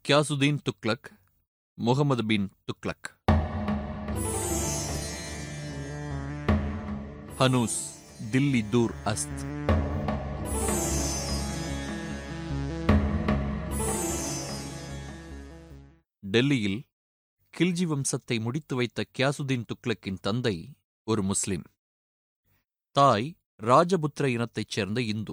கியாசுதீன் துக்ளக் முகமது பின் துக்ளக் ஹனூஸ் தில்லி தூர் அஸ்த் டெல்லியில் கில்ஜி வம்சத்தை முடித்து வைத்த கியாசுதீன் துக்ளக்கின் தந்தை ஒரு முஸ்லிம் தாய் ராஜபுத்திர இனத்தைச் சேர்ந்த இந்து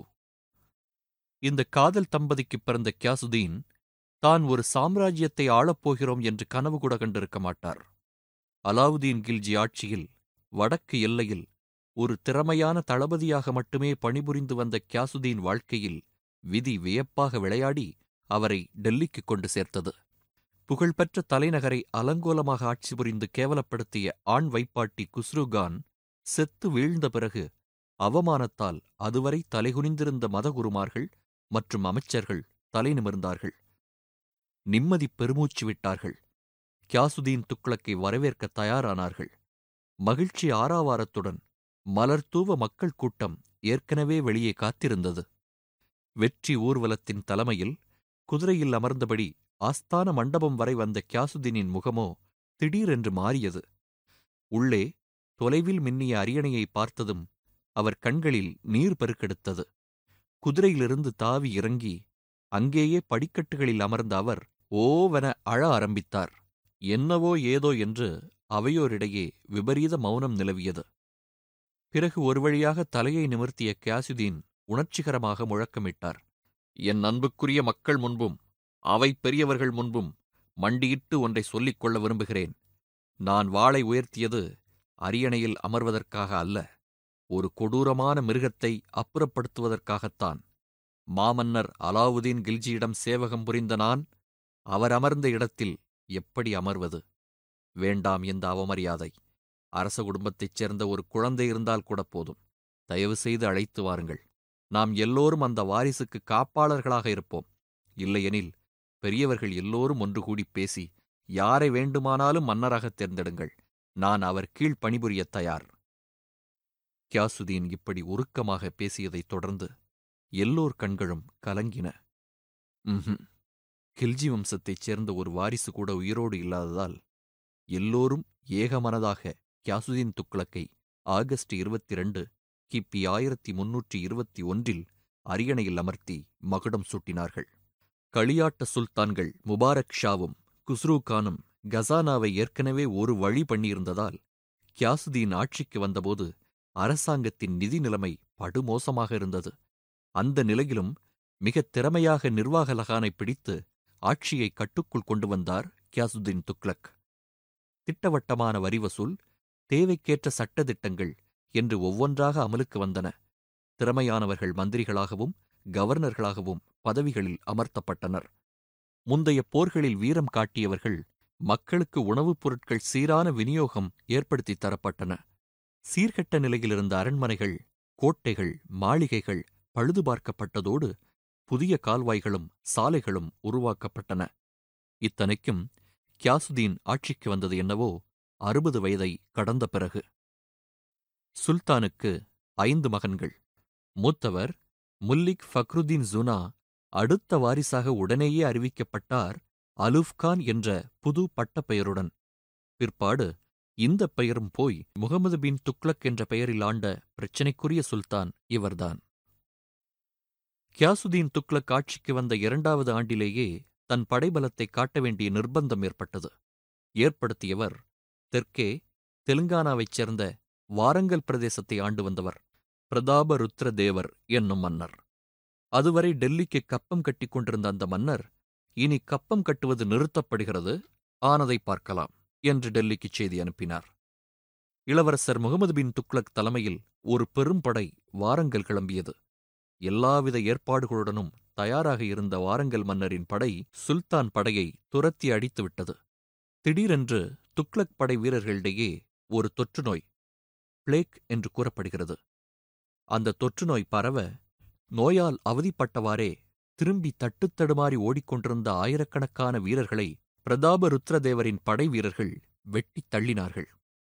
இந்த காதல் தம்பதிக்கு பிறந்த கியாசுதீன் தான் ஒரு சாம்ராஜ்யத்தை ஆளப்போகிறோம் என்று கனவு கூட கண்டிருக்க மாட்டார் அலாவுதீன் கில்ஜி ஆட்சியில் வடக்கு எல்லையில் ஒரு திறமையான தளபதியாக மட்டுமே பணிபுரிந்து வந்த கியாசுதீன் வாழ்க்கையில் விதி வியப்பாக விளையாடி அவரை டெல்லிக்கு கொண்டு சேர்த்தது புகழ்பெற்ற தலைநகரை அலங்கோலமாக ஆட்சி புரிந்து கேவலப்படுத்திய ஆண் வைப்பாட்டி குஸ்ருகான் செத்து வீழ்ந்த பிறகு அவமானத்தால் அதுவரை தலைகுனிந்திருந்த மதகுருமார்கள் மற்றும் அமைச்சர்கள் தலை நிமிர்ந்தார்கள் நிம்மதி பெருமூச்சு விட்டார்கள் கியாசுதீன் துக்ளக்கை வரவேற்க தயாரானார்கள் மகிழ்ச்சி ஆறாவாரத்துடன் மலர்தூவ மக்கள் கூட்டம் ஏற்கனவே வெளியே காத்திருந்தது வெற்றி ஊர்வலத்தின் தலைமையில் குதிரையில் அமர்ந்தபடி ஆஸ்தான மண்டபம் வரை வந்த கியாசுதீனின் முகமோ திடீரென்று மாறியது உள்ளே தொலைவில் மின்னிய அரியணையை பார்த்ததும் அவர் கண்களில் நீர் பெருக்கெடுத்தது குதிரையிலிருந்து தாவி இறங்கி அங்கேயே படிக்கட்டுகளில் அமர்ந்த அவர் ஓவென அழ ஆரம்பித்தார் என்னவோ ஏதோ என்று அவையோரிடையே விபரீத மௌனம் நிலவியது பிறகு ஒரு வழியாக தலையை நிமிர்த்திய கியாசுதீன் உணர்ச்சிகரமாக முழக்கமிட்டார் என் அன்புக்குரிய மக்கள் முன்பும் அவை பெரியவர்கள் முன்பும் மண்டியிட்டு ஒன்றை சொல்லிக் கொள்ள விரும்புகிறேன் நான் வாளை உயர்த்தியது அரியணையில் அமர்வதற்காக அல்ல ஒரு கொடூரமான மிருகத்தை அப்புறப்படுத்துவதற்காகத்தான் மாமன்னர் அலாவுதீன் கில்ஜியிடம் சேவகம் புரிந்த நான் அவர் அமர்ந்த இடத்தில் எப்படி அமர்வது வேண்டாம் எந்த அவமரியாதை அரச குடும்பத்தைச் சேர்ந்த ஒரு குழந்தை இருந்தால் கூட போதும் தயவு செய்து அழைத்து வாருங்கள் நாம் எல்லோரும் அந்த வாரிசுக்கு காப்பாளர்களாக இருப்போம் இல்லையெனில் பெரியவர்கள் எல்லோரும் ஒன்று கூடி பேசி யாரை வேண்டுமானாலும் மன்னராகத் தேர்ந்தெடுங்கள் நான் அவர் கீழ் பணிபுரியத் தயார் கியாசுதீன் இப்படி உருக்கமாக பேசியதைத் தொடர்ந்து எல்லோர் கண்களும் கலங்கின ம்ஹும் கில்ஜி வம்சத்தைச் சேர்ந்த ஒரு வாரிசு கூட உயிரோடு இல்லாததால் எல்லோரும் ஏகமனதாக கியாசுதீன் துக்ளக்கை ஆகஸ்ட் இருபத்தி இரண்டு கிபி ஆயிரத்தி முன்னூற்றி இருபத்தி ஒன்றில் அரியணையில் அமர்த்தி மகுடம் சூட்டினார்கள் களியாட்ட சுல்தான்கள் முபாரக் ஷாவும் குஸ்ரு கானும் கசானாவை ஏற்கனவே ஒரு வழி பண்ணியிருந்ததால் கியாசுதீன் ஆட்சிக்கு வந்தபோது அரசாங்கத்தின் நிதி நிலைமை படுமோசமாக இருந்தது அந்த நிலையிலும் மிகத் திறமையாக நிர்வாக லகானை பிடித்து ஆட்சியை கட்டுக்குள் கொண்டு வந்தார் கியாசுதீன் துக்ளக் திட்டவட்டமான வரி வசூல் தேவைக்கேற்ற சட்டதிட்டங்கள் என்று ஒவ்வொன்றாக அமலுக்கு வந்தன திறமையானவர்கள் மந்திரிகளாகவும் கவர்னர்களாகவும் பதவிகளில் அமர்த்தப்பட்டனர் முந்தைய போர்களில் வீரம் காட்டியவர்கள் மக்களுக்கு உணவுப் பொருட்கள் சீரான விநியோகம் ஏற்படுத்தித் தரப்பட்டன சீர்கெட்ட நிலையிலிருந்த அரண்மனைகள் கோட்டைகள் மாளிகைகள் பழுது பார்க்கப்பட்டதோடு புதிய கால்வாய்களும் சாலைகளும் உருவாக்கப்பட்டன இத்தனைக்கும் கியாசுதீன் ஆட்சிக்கு வந்தது என்னவோ அறுபது வயதை கடந்த பிறகு சுல்தானுக்கு ஐந்து மகன்கள் மூத்தவர் முல்லிக் ஃபக்ருதீன் ஜுனா அடுத்த வாரிசாக உடனேயே அறிவிக்கப்பட்டார் அலுஃப்கான் என்ற புது பட்டப்பெயருடன் பிற்பாடு இந்த பெயரும் போய் முகமது பின் துக்ளக் என்ற பெயரில் ஆண்ட பிரச்சினைக்குரிய சுல்தான் இவர்தான் கியாசுதீன் துக்ளக் ஆட்சிக்கு வந்த இரண்டாவது ஆண்டிலேயே தன் படைபலத்தை காட்ட வேண்டிய நிர்பந்தம் ஏற்பட்டது ஏற்படுத்தியவர் தெற்கே தெலுங்கானாவைச் சேர்ந்த வாரங்கல் பிரதேசத்தை ஆண்டு வந்தவர் பிரதாப ருத்ர தேவர் என்னும் மன்னர் அதுவரை டெல்லிக்கு கப்பம் கட்டிக் கொண்டிருந்த அந்த மன்னர் இனி கப்பம் கட்டுவது நிறுத்தப்படுகிறது ஆனதை பார்க்கலாம் என்று டெல்லிக்கு செய்தி அனுப்பினார் இளவரசர் முகமது பின் துக்ளக் தலைமையில் ஒரு பெரும் படை வாரங்கல் கிளம்பியது எல்லாவித ஏற்பாடுகளுடனும் தயாராக இருந்த வாரங்கல் மன்னரின் படை சுல்தான் படையை துரத்தி அடித்துவிட்டது திடீரென்று துக்ளக் படை வீரர்களிடையே ஒரு தொற்றுநோய் பிளேக் என்று கூறப்படுகிறது அந்த தொற்றுநோய் பரவ நோயால் அவதிப்பட்டவாறே திரும்பி தட்டுத்தடுமாறி ஓடிக்கொண்டிருந்த ஆயிரக்கணக்கான வீரர்களை பிரதாப ருத்ரதேவரின் படை வீரர்கள் வெட்டித் தள்ளினார்கள்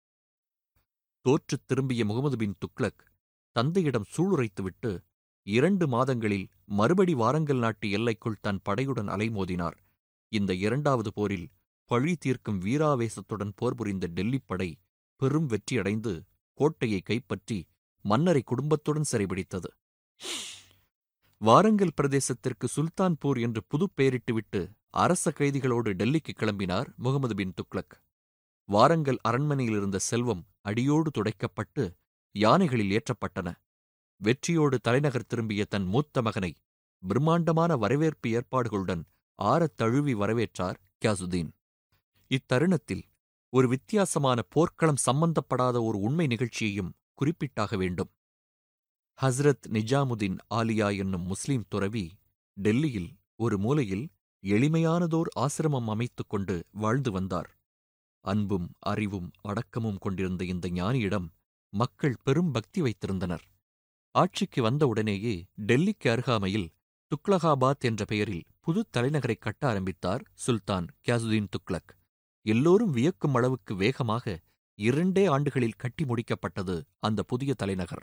தோற்றுத் திரும்பிய முகமது பின் துக்ளக் தந்தையிடம் சூளுரைத்துவிட்டு இரண்டு மாதங்களில் மறுபடி வாரங்கல் நாட்டு எல்லைக்குள் தன் படையுடன் அலைமோதினார் இந்த இரண்டாவது போரில் பழி தீர்க்கும் வீராவேசத்துடன் போர் புரிந்த டெல்லிப் படை பெரும் வெற்றியடைந்து கோட்டையை கைப்பற்றி மன்னரை குடும்பத்துடன் சிறைபிடித்தது வாரங்கல் பிரதேசத்திற்கு சுல்தான்பூர் என்று புது பெயரிட்டுவிட்டு அரச கைதிகளோடு டெல்லிக்கு கிளம்பினார் முகமது பின் துக்ளக் வாரங்கல் அரண்மனையில் இருந்த செல்வம் அடியோடு துடைக்கப்பட்டு யானைகளில் ஏற்றப்பட்டன வெற்றியோடு தலைநகர் திரும்பிய தன் மூத்த மகனை பிரம்மாண்டமான வரவேற்பு ஏற்பாடுகளுடன் ஆறத் தழுவி வரவேற்றார் கியாசுதீன் இத்தருணத்தில் ஒரு வித்தியாசமான போர்க்களம் சம்பந்தப்படாத ஒரு உண்மை நிகழ்ச்சியையும் குறிப்பிட்டாக வேண்டும் ஹஸ்ரத் நிஜாமுதீன் ஆலியா என்னும் முஸ்லிம் துறவி டெல்லியில் ஒரு மூலையில் எளிமையானதோர் ஆசிரமம் அமைத்துக் கொண்டு வாழ்ந்து வந்தார் அன்பும் அறிவும் அடக்கமும் கொண்டிருந்த இந்த ஞானியிடம் மக்கள் பெரும் பக்தி வைத்திருந்தனர் ஆட்சிக்கு வந்தவுடனேயே டெல்லிக்கு அருகாமையில் துக்லகாபாத் என்ற பெயரில் புது தலைநகரை கட்ட ஆரம்பித்தார் சுல்தான் கியாசுதீன் துக்ளக் எல்லோரும் வியக்கும் அளவுக்கு வேகமாக இரண்டே ஆண்டுகளில் கட்டி முடிக்கப்பட்டது அந்த புதிய தலைநகர்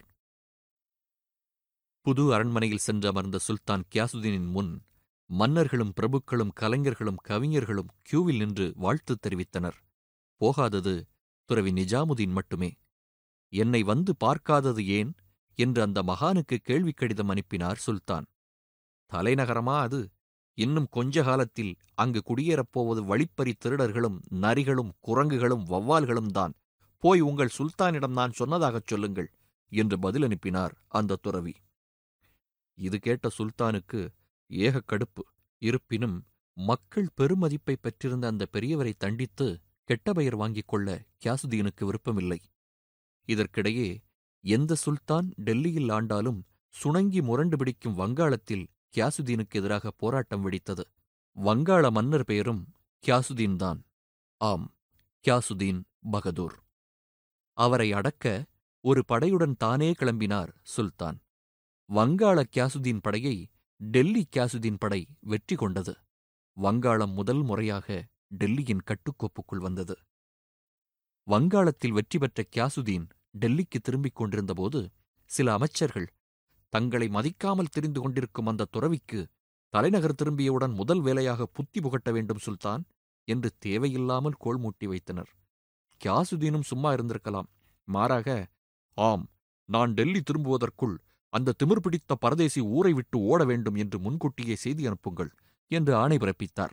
புது அரண்மனையில் சென்று அமர்ந்த சுல்தான் கியாசுதீனின் முன் மன்னர்களும் பிரபுக்களும் கலைஞர்களும் கவிஞர்களும் கியூவில் நின்று வாழ்த்து தெரிவித்தனர் போகாதது துறவி நிஜாமுதீன் மட்டுமே என்னை வந்து பார்க்காதது ஏன் என்று அந்த மகானுக்கு கேள்வி கடிதம் அனுப்பினார் சுல்தான் தலைநகரமா அது இன்னும் கொஞ்ச காலத்தில் அங்கு குடியேறப் போவது வழிப்பறி திருடர்களும் நரிகளும் குரங்குகளும் வவ்வால்களும் தான் போய் உங்கள் சுல்தானிடம் நான் சொன்னதாகச் சொல்லுங்கள் என்று பதில் அனுப்பினார் அந்த துறவி இது கேட்ட சுல்தானுக்கு ஏக கடுப்பு இருப்பினும் மக்கள் பெருமதிப்பை பெற்றிருந்த அந்த பெரியவரை தண்டித்து கெட்ட பெயர் வாங்கிக் கொள்ள கியாசுதீனுக்கு விருப்பமில்லை இதற்கிடையே எந்த சுல்தான் டெல்லியில் ஆண்டாலும் சுணங்கி முரண்டு பிடிக்கும் வங்காளத்தில் கியாசுதீனுக்கு எதிராக போராட்டம் வெடித்தது வங்காள மன்னர் பெயரும் கியாசுதீன் தான் ஆம் கியாசுதீன் பகதூர் அவரை அடக்க ஒரு படையுடன் தானே கிளம்பினார் சுல்தான் வங்காள கியாசுதீன் படையை டெல்லி கியாசுதீன் படை வெற்றி கொண்டது வங்காளம் முதல் முறையாக டெல்லியின் கட்டுக்கோப்புக்குள் வந்தது வங்காளத்தில் வெற்றி பெற்ற கியாசுதீன் டெல்லிக்கு திரும்பிக் கொண்டிருந்தபோது சில அமைச்சர்கள் தங்களை மதிக்காமல் தெரிந்து கொண்டிருக்கும் அந்த துறவிக்கு தலைநகர் திரும்பியவுடன் முதல் வேலையாக புத்தி புகட்ட வேண்டும் சுல்தான் என்று தேவையில்லாமல் கோள் மூட்டி வைத்தனர் கியாசுதீனும் சும்மா இருந்திருக்கலாம் மாறாக ஆம் நான் டெல்லி திரும்புவதற்குள் அந்த திமிர் பிடித்த பரதேசி ஊரை விட்டு ஓட வேண்டும் என்று முன்கூட்டியே செய்தி அனுப்புங்கள் என்று ஆணை பிறப்பித்தார்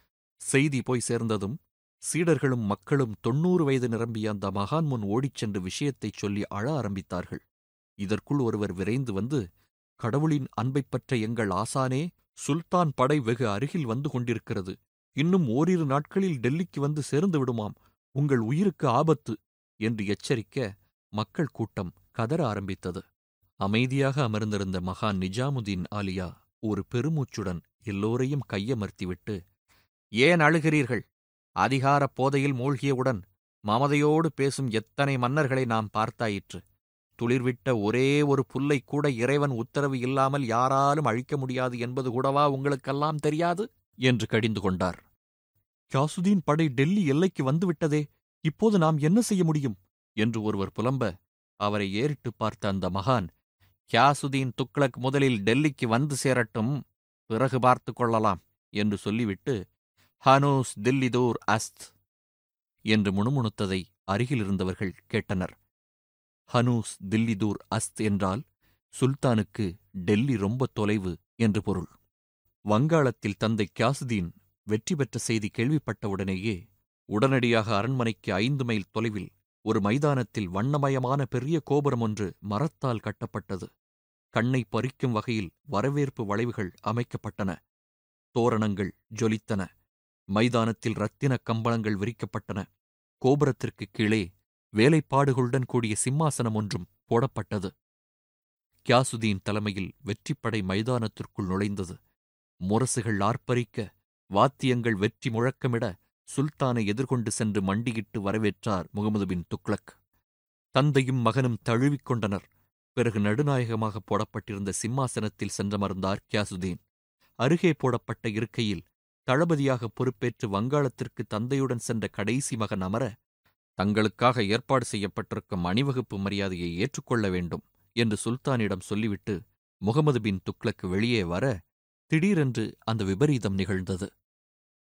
செய்தி போய் சேர்ந்ததும் சீடர்களும் மக்களும் தொன்னூறு வயது நிரம்பிய அந்த மகான் முன் ஓடிச் சென்று விஷயத்தைச் சொல்லி அழ ஆரம்பித்தார்கள் இதற்குள் ஒருவர் விரைந்து வந்து கடவுளின் அன்பைப் பற்ற எங்கள் ஆசானே சுல்தான் படை வெகு அருகில் வந்து கொண்டிருக்கிறது இன்னும் ஓரிரு நாட்களில் டெல்லிக்கு வந்து சேர்ந்து விடுமாம் உங்கள் உயிருக்கு ஆபத்து என்று எச்சரிக்க மக்கள் கூட்டம் கதற ஆரம்பித்தது அமைதியாக அமர்ந்திருந்த மகான் நிஜாமுதீன் ஆலியா ஒரு பெருமூச்சுடன் எல்லோரையும் கையமர்த்திவிட்டு ஏன் அழுகிறீர்கள் அதிகாரப் போதையில் மூழ்கியவுடன் மமதையோடு பேசும் எத்தனை மன்னர்களை நாம் பார்த்தாயிற்று துளிர்விட்ட ஒரே ஒரு புல்லை கூட இறைவன் உத்தரவு இல்லாமல் யாராலும் அழிக்க முடியாது என்பது கூடவா உங்களுக்கெல்லாம் தெரியாது என்று கடிந்து கொண்டார் கியாசுதீன் படை டெல்லி எல்லைக்கு வந்துவிட்டதே இப்போது நாம் என்ன செய்ய முடியும் என்று ஒருவர் புலம்ப அவரை ஏறிட்டு பார்த்த அந்த மகான் கியாசுதீன் துக்ளக் முதலில் டெல்லிக்கு வந்து சேரட்டும் பிறகு பார்த்து கொள்ளலாம் என்று சொல்லிவிட்டு ஹனூஸ் தில்லிதூர் அஸ்த் என்று முணுமுணுத்ததை அருகிலிருந்தவர்கள் கேட்டனர் ஹனூஸ் தில்லிதூர் அஸ்த் என்றால் சுல்தானுக்கு டெல்லி ரொம்ப தொலைவு என்று பொருள் வங்காளத்தில் தந்தை கியாசுதீன் வெற்றி பெற்ற செய்தி கேள்விப்பட்டவுடனேயே உடனடியாக அரண்மனைக்கு ஐந்து மைல் தொலைவில் ஒரு மைதானத்தில் வண்ணமயமான பெரிய கோபுரம் ஒன்று மரத்தால் கட்டப்பட்டது கண்ணை பறிக்கும் வகையில் வரவேற்பு வளைவுகள் அமைக்கப்பட்டன தோரணங்கள் ஜொலித்தன மைதானத்தில் இரத்தினக் கம்பளங்கள் விரிக்கப்பட்டன கோபுரத்திற்கு கீழே வேலைப்பாடுகளுடன் கூடிய சிம்மாசனம் ஒன்றும் போடப்பட்டது கியாசுதீன் தலைமையில் வெற்றிப்படை மைதானத்திற்குள் நுழைந்தது முரசுகள் ஆர்ப்பரிக்க வாத்தியங்கள் வெற்றி முழக்கமிட சுல்தானை எதிர்கொண்டு சென்று மண்டியிட்டு வரவேற்றார் முகமது பின் துக்ளக் தந்தையும் மகனும் தழுவிக் கொண்டனர் பிறகு நடுநாயகமாக போடப்பட்டிருந்த சிம்மாசனத்தில் சென்றமர்ந்தார் கியாசுதீன் அருகே போடப்பட்ட இருக்கையில் தளபதியாக பொறுப்பேற்று வங்காளத்திற்கு தந்தையுடன் சென்ற கடைசி மகன் அமர தங்களுக்காக ஏற்பாடு செய்யப்பட்டிருக்கும் அணிவகுப்பு மரியாதையை ஏற்றுக்கொள்ள வேண்டும் என்று சுல்தானிடம் சொல்லிவிட்டு முகமது பின் துக்ளக்கு வெளியே வர திடீரென்று அந்த விபரீதம் நிகழ்ந்தது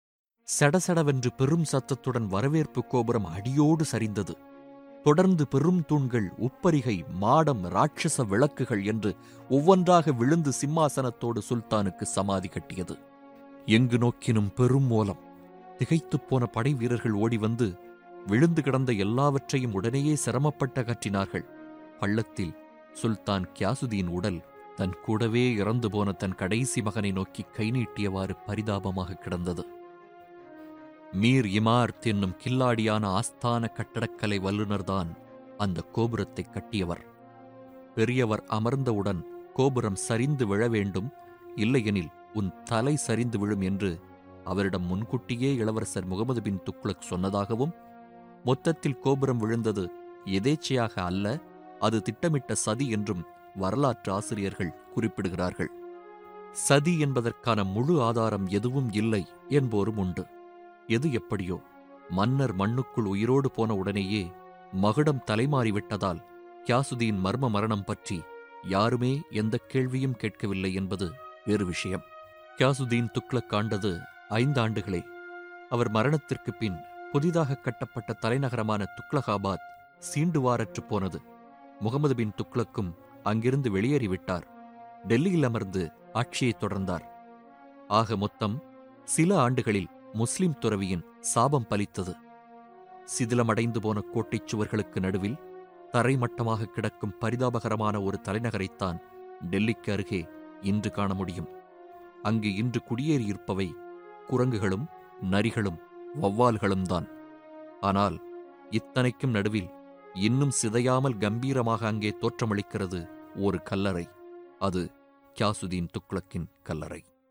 சடசடவென்று பெரும் சத்தத்துடன் வரவேற்பு கோபுரம் அடியோடு சரிந்தது தொடர்ந்து பெரும் தூண்கள் உப்பரிகை மாடம் ராட்சச விளக்குகள் என்று ஒவ்வொன்றாக விழுந்து சிம்மாசனத்தோடு சுல்தானுக்கு சமாதி கட்டியது எங்கு நோக்கினும் பெரும் ஓலம் திகைத்துப் போன படை வீரர்கள் ஓடி வந்து விழுந்து கிடந்த எல்லாவற்றையும் உடனேயே சிரமப்பட்ட கற்றினார்கள் பள்ளத்தில் சுல்தான் கியாசுதீன் உடல் தன் கூடவே இறந்து போன தன் கடைசி மகனை நோக்கி கை நீட்டியவாறு பரிதாபமாக கிடந்தது மீர் இமார்த் என்னும் கில்லாடியான ஆஸ்தான கட்டடக்கலை வல்லுநர்தான் அந்த கோபுரத்தை கட்டியவர் பெரியவர் அமர்ந்தவுடன் கோபுரம் சரிந்து விழ வேண்டும் இல்லையெனில் உன் தலை சரிந்து விழும் என்று அவரிடம் முன்கூட்டியே இளவரசர் முகமது பின் துக்ளக் சொன்னதாகவும் மொத்தத்தில் கோபுரம் விழுந்தது எதேச்சையாக அல்ல அது திட்டமிட்ட சதி என்றும் வரலாற்று ஆசிரியர்கள் குறிப்பிடுகிறார்கள் சதி என்பதற்கான முழு ஆதாரம் எதுவும் இல்லை என்போரும் உண்டு எது எப்படியோ மன்னர் மண்ணுக்குள் உயிரோடு போன உடனேயே மகுடம் தலைமாறிவிட்டதால் கியாசுதீன் மர்ம மரணம் பற்றி யாருமே எந்த கேள்வியும் கேட்கவில்லை என்பது வேறு விஷயம் கியாசுதீன் துக்ளக் ஆண்டது ஐந்தாண்டுகளே அவர் மரணத்திற்குப் பின் புதிதாக கட்டப்பட்ட தலைநகரமான துக்லகாபாத் சீண்டுவாரற்று போனது முகமது பின் துக்ளக்கும் அங்கிருந்து வெளியேறிவிட்டார் டெல்லியில் அமர்ந்து ஆட்சியைத் தொடர்ந்தார் ஆக மொத்தம் சில ஆண்டுகளில் முஸ்லிம் துறவியின் சாபம் பலித்தது சிதிலமடைந்து போன கோட்டைச் சுவர்களுக்கு நடுவில் தரைமட்டமாக கிடக்கும் பரிதாபகரமான ஒரு தலைநகரைத்தான் டெல்லிக்கு அருகே இன்று காண முடியும் அங்கு இன்று குடியேறியிருப்பவை குரங்குகளும் நரிகளும் வௌவால்களும் தான் ஆனால் இத்தனைக்கும் நடுவில் இன்னும் சிதையாமல் கம்பீரமாக அங்கே தோற்றமளிக்கிறது ஒரு கல்லறை அது கியாசுதீன் துக்ளக்கின் கல்லறை